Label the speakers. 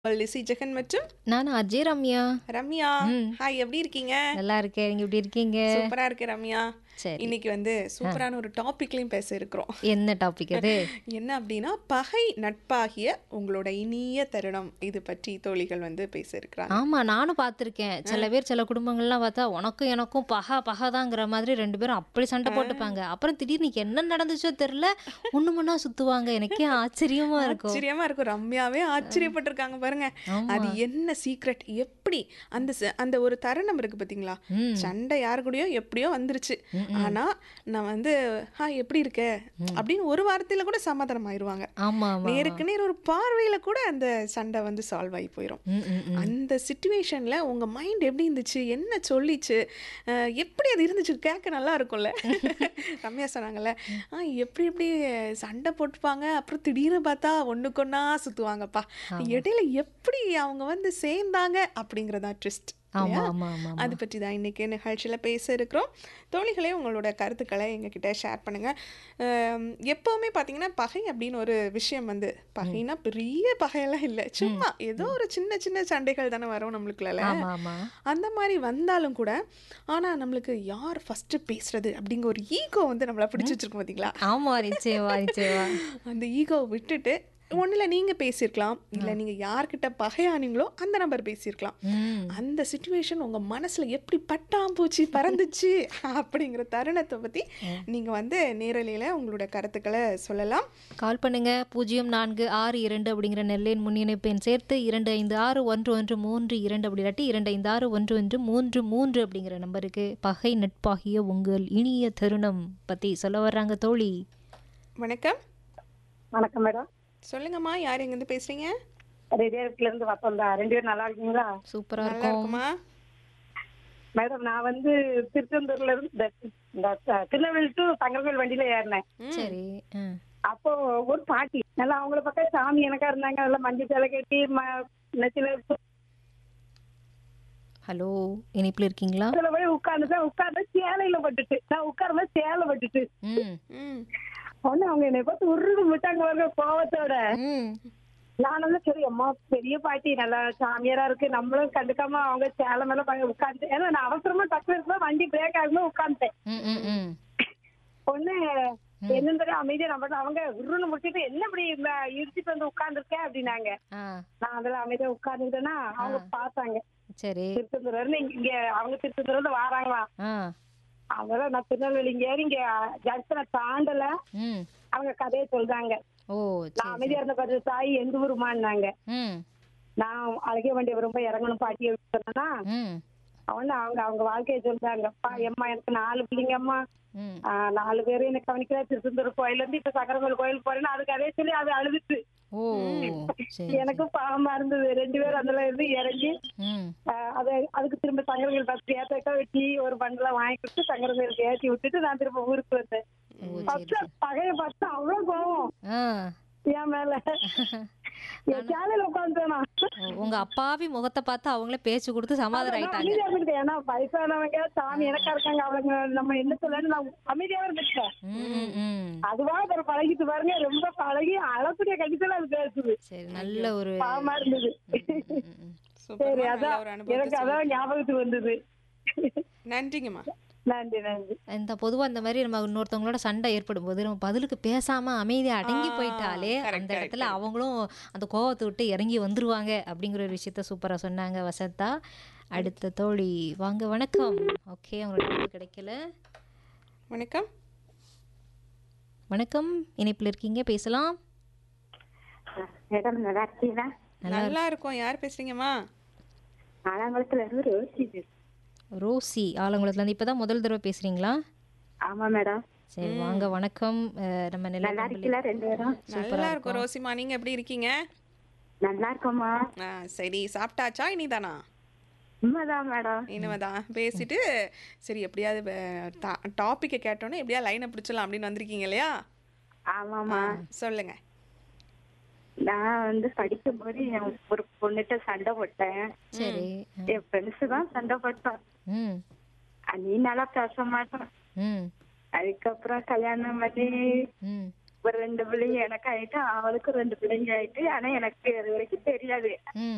Speaker 1: லிசி ஜெகன் மற்றும்
Speaker 2: நானும் அஜய் ரம்யா
Speaker 1: ரம்யா
Speaker 2: ம்.
Speaker 1: ஹாய் எப்படி இருக்கீங்க
Speaker 2: நல்லா இருக்கேன் நீங்க எப்படி இருக்கீங்க
Speaker 1: சூப்பரா இருக்கு ரம்யா
Speaker 2: சரி
Speaker 1: இன்னைக்கு வந்து சூப்பரான ஒரு டாபிக்லயும் பேச இருக்கிறோம்
Speaker 2: என்ன டாபிக் அது
Speaker 1: என்ன அப்படின்னா பகை நட்பாகிய உங்களோட இனிய தருணம் இது பற்றி தோழிகள் வந்து பேச இருக்கிறாங்க
Speaker 2: ஆமா நானும் பார்த்திருக்கேன் சில பேர் சில குடும்பங்கள்லாம் பார்த்தா உனக்கும் எனக்கும் பகா பகாதாங்கிற மாதிரி ரெண்டு பேரும் அப்படி சண்டை போட்டுப்பாங்க அப்புறம் திடீர்னு இன்னைக்கு என்ன நடந்துச்சோ தெரியல ஒண்ணு மண்ணா சுத்துவாங்க எனக்கே ஆச்சரியமா இருக்கும்
Speaker 1: ஆச்சரியமா இருக்கும் ரம்யாவே ஆச்சரியப்பட்டிருக்காங்க பாருங்க
Speaker 2: ஆமா.
Speaker 1: அது என்ன சீக்ரெட் எப்படி அந்த ச- அந்த ஒரு தருணம் இருக்கு பாத்தீங்களா
Speaker 2: ம்.
Speaker 1: சண்டை யாரு கூடயோ எப்படியோ வந்துருச்சு ஆனா நான் வந்து ஹா எப்படி இருக்க அப்படின்னு ஒரு வாரத்துல கூட சமாதானம் ஆயிருவாங்க
Speaker 2: ஆமா ஆமா
Speaker 1: நேருக்கு நேர் ஒரு பார்வையில கூட அந்த சண்டை வந்து சால்வ் ஆகி போயிடும்
Speaker 2: ம், ம், ம்.
Speaker 1: அந்த சுச்சுவேஷன்ல உங்க மைண்ட் எப்படி இருந்துச்சு என்ன சொல்லிச்சு அஹ் எப்படி அது இருந்துச்சு கேட்க நல்லா இருக்கும்ல ரம்யா சொன்னாங்கல்ல ஆ எப்படி எப்படி சண்டை போட்டுப்பாங்க அப்புறம் திடீர்னு பார்த்தா ஒண்ணுக்கொன்னா சுத்துவாங்கப்பா இடையில எப்படி அவங்க வந்து சேர்ந்தாங்க அப்படிங்கறதா ட்விஸ்ட்
Speaker 2: ஆமா ஆமா ஆமா ஆமா.
Speaker 1: அது பற்றி தான் இன்றைக்கி நிகழ்ச்சியில் பேச இருக்கிறோம் தோழிகளே உங்களோட கருத்துக்களை எங்ககிட்ட ஷேர் பண்ணுங்கள் எப்போவுமே பார்த்தீங்கன்னா பகை அப்படின்னு ஒரு விஷயம் வந்து பகைனா பெரிய பகையெல்லாம் இல்லை சும்மா ஏதோ ஒரு சின்ன சின்ன சண்டைகள் தானே வரும் நம்மளுக்குள்ள
Speaker 2: ஆமா ஆமா
Speaker 1: அந்த மாதிரி வந்தாலும் கூட ஆனால் நம்மளுக்கு யார் ஃபஸ்ட்டு பேசுறது அப்படிங்கிற ஒரு ஈகோ வந்து நம்மளை பிடிச்சி வச்சிருக்கோம் பார்த்தீங்களா
Speaker 2: ஆமா நிச்சயமா நிச்சயமா
Speaker 1: அந்த ஈகோவை விட்டுட்டு ஒன்றில் நீங்கள் பேசியிருக்கலாம் இல்லை நீங்கள் யார்கிட்ட பகையானீங்களோ அந்த நபர் பேசியிருக்கலாம்
Speaker 2: ம்
Speaker 1: அந்த சுச்சுவேஷன் உங்க மனசுல எப்படி பட்டாம்பூச்சி பறந்துச்சு அப்படிங்கிற தருணத்தை பத்தி நீங்க வந்து நேரலையில உங்களோட கருத்துக்களை சொல்லலாம்
Speaker 2: கால் பண்ணுங்க பூஜ்ஜியம் நான்கு ஆறு இரண்டு அப்படிங்கிற நெல்லையின் முன்னிணைப்பு எண் சேர்த்து இரண்டு ஐந்து ஆறு ஒன்று ஒன்று மூன்று இரண்டு அப்படி இல்லாட்டி இரண்டு ஐந்து ஆறு ஒன்று ஒன்று மூன்று மூன்று அப்படிங்கிற நம்பருக்கு பகை நட்பாகிய உங்கள் இனிய தருணம் பத்தி சொல்ல வர்றாங்க தோழி
Speaker 1: வணக்கம்
Speaker 3: வணக்கம் மேடம்
Speaker 1: சொல்லுங்கம்மா யார் எங்கேருந்து பேசுறீங்க
Speaker 3: ரெடியாரத்துல இருந்து வசந்தா ரெண்டு பேரும் நல்லா இருக்கீங்களா
Speaker 2: சூப்பரா
Speaker 1: நல்லா
Speaker 2: இருக்கும்
Speaker 1: இருக்குமா
Speaker 3: மேடம் நான் வந்து திருச்செந்தூர்ல இருந்து இந்த- இந்த த- திருநெல்வேலி டு தங்கவேல் வண்டியில ஏறினேன்
Speaker 2: சரி ஆ.
Speaker 3: அப்போ ஒரு பாட்டி நல்லா அவங்கள பக்கம் சாமி எனக்கா இருந்தாங்க நல்லா மஞ்சள் சேலை கட்டி ம- நெத்தியில
Speaker 2: ஹலோ இனிப்புல இருக்கீங்களா
Speaker 3: சில போய் உட்கார்ந்துட்டேன் உட்கார்ந்து சேலையில பட்டுட்டு நான் உட்கார்ந்து சேலை பட்டுட்டு
Speaker 2: ம்
Speaker 1: ம்
Speaker 3: ஒண்ணு அவங்க என்னை பார்த்து உருது விட்டாங்க பாருங்க கோவத்தோட
Speaker 2: ம்
Speaker 3: நான் வந்து சரி அம்மா பெரிய பாட்டி நல்லா சாமியாரா இருக்கு நம்மளும் கண்டுக்காம அவங்க சேலை மேல உட்காந்து ஏன்னா நான் அவசரமா டக்கு இருக்கும்போது வண்டி பிரேக் ஆகும்போது உட்காந்துட்டேன்
Speaker 2: ம் ம் ம்
Speaker 3: ஒண்ணு என்னன்னு தெரியும் அமைதியா நம்ம அவங்க உருன்னு முடிச்சிட்டு என்ன இப்படி ம- இடிச்சிட்டு வந்து உட்கார்ந்துருக்கேன் அப்படின்னாங்க
Speaker 2: ஆ
Speaker 3: நான் அதுல அமைதியா உட்கார்ந்துட்டேன்னா அவங்க பார்த்தாங்க
Speaker 2: சரி
Speaker 3: திருச்செந்தூர் இருந்து இங்க- இங்க அவங்க திருச்செந்தூர் இருந்து வாராங்களா
Speaker 2: ஆ
Speaker 3: அதெல்லாம் நான் திருநெல்வேலி இங்க ஏறி இங்க ஜங்ஷனை தாண்டல
Speaker 2: ம்
Speaker 3: அவங்க கதையை சொல்றாங்க
Speaker 2: ஓ
Speaker 3: நான்
Speaker 2: சரி
Speaker 3: அமைதியா இருந்த பார்த்து தாய் எந்த ஊருமான்னாங்க
Speaker 2: ம்
Speaker 3: நான் அழகிய வண்டி ரொம்ப இறங்கணும் பாட்டியை சொன்னா
Speaker 2: ம்
Speaker 3: அவனு அவங்க அவங்க வாழ்க்கையை சொல்றாங்க அப்பா எம்மா எனக்கு நாலு பிள்ளைங்க அம்மா
Speaker 2: ம்
Speaker 3: ஆஹ் நாலு பேரும் எனக்கு கவனிக்கல திருச்செந்தூர் கோயில்ல இருந்து இப்ப சக்கரமேல் கோயில் போறேன்னு அதுக்கு அதே சொல்லி அது அழுதுச்சு
Speaker 2: ஓ சரி
Speaker 3: எனக்கும் பாவமா இருந்தது ரெண்டு பேரும் அதுல இருந்து இறங்கி
Speaker 2: ம்
Speaker 3: ஆஹ் அது அதுக்கு திரும்ப சங்கரவேல் பஸ் ஏத்தாக்கா வெட்டி ஒரு பண்டல வாங்கி கொடுத்து சங்கரவேலுக்கு ஏற்றி விட்டுட்டு நான் திரும்ப ஊருக்கு வந்தேன்
Speaker 2: ஓ சரி
Speaker 3: ஃபர்ஸ்ட் பகைய பார்த்தா அவ்வளவு கோவம்
Speaker 2: ஆ
Speaker 3: என் மேல என் சேலையில உட்காந்துட்டேனா
Speaker 2: ஓ, உங்க அப்பாவி முகத்தை பார்த்து அவங்களே பேச்சு கொடுத்து சமாதானம் ஆயிட்டாங்க
Speaker 3: அமைதியா இருந்துட்டேன் ஏன்னா வயசானவங்க சாமி எனக்கா இருக்காங்க அவங்க நம்ம என்ன சொல்லன்னு நான் அமைதியாவே இருந்துட்டேன்
Speaker 2: ம் ம்
Speaker 3: அதுவா ஒரு பழகிட்டு பாருங்க ரொம்ப பழகி அளக்கூடிய கண்டிப்பா அது பேசுது
Speaker 2: சரி நல்ல ஒரு
Speaker 3: பாவமா இருந்தது
Speaker 2: ம், ம்.
Speaker 1: சூப்பர்
Speaker 3: சரி
Speaker 1: நல்ல
Speaker 3: அதான்
Speaker 1: ஒரு
Speaker 3: எனக்கு
Speaker 1: அனுபவத்தை
Speaker 3: அதான் ஞாபகத்துக்கு வந்தது
Speaker 1: நன்றிங்கம்மா
Speaker 3: நன்றி நன்றி
Speaker 2: இந்த பொதுவா இந்த மாதிரி நம்ம இன்னொருத்தவங்களோட சண்டை ஏற்படும் போது நம்ம பதிலுக்கு பேசாம அமைதியா அடங்கி
Speaker 1: ஆ,
Speaker 2: போயிட்டாலே
Speaker 1: correct,
Speaker 2: அந்த
Speaker 1: correct,
Speaker 2: இடத்துல அவங்களும் அந்த கோவத்தை விட்டு இறங்கி வந்துருவாங்க அப்படிங்கிற ஒரு விஷயத்த சூப்பரா சொன்னாங்க வசந்தா அடுத்த தோழி வாங்க வணக்கம் ஓகே அவங்களோட இணைப்பு கிடைக்கல
Speaker 1: வணக்கம்
Speaker 2: வணக்கம் இணைப்பில் இருக்கீங்க பேசலாம்
Speaker 3: மேடம் நல்லா இருக்கீங்களா
Speaker 1: நல்லா இருக்கும் யார் பேசுறீங்கம்மா
Speaker 3: ஆலாங்குளத்துல இருந்து ரோசி
Speaker 2: ரோசி ஆலங்குளத்துல இருந்து இப்பதான் முதல் தடவை பேசுறீங்களா
Speaker 3: ஆமா மேடம்
Speaker 2: சரி வாங்க வணக்கம் அஹ், நம்ம நிலை
Speaker 3: நல்லா இருக்கீங்களா ரெண்டு பேரும்
Speaker 1: நல்லா இருக்கும் ரோசிமா நீங்க எப்படி இருக்கீங்க
Speaker 3: நல்லா இருக்கோமா
Speaker 1: ஆ சரி சாப்பிட்டாச்சா இனிதானா
Speaker 3: உண்மைதான் மேடம்
Speaker 1: இனிமேதான் பேசிட்டு சரி எப்படியாவது டாப்பிக்கை கேட்டோன்னே எப்படியா லைனை பிடிச்சலாம் அப்படின்னு வந்திருக்கீங்க இல்லையா
Speaker 3: ஆமாமா
Speaker 1: சொல்லுங்க
Speaker 3: நான் வந்து படிக்கும் போது என் ஒரு பொண்ணுகிட்ட சண்டை போட்டேன்
Speaker 2: சரி
Speaker 3: என் ஃப்ரெண்ட்ஸ் தான் சண்டை போட்டோம்
Speaker 2: ம்
Speaker 3: அஹ் நீ நல்லா பேச மாட்டோம்
Speaker 2: ம்
Speaker 3: அதுக்கப்புறம் கல்யாணம் பண்ணி
Speaker 2: ம்
Speaker 3: ஒரு ரெண்டு பிள்ளைங்க எனக்கு ஆயிட்டு அவளுக்கு ரெண்டு பிள்ளைங்க ஆயிட்டு ஆனா எனக்கு அது வரைக்கும் தெரியாது
Speaker 2: ம்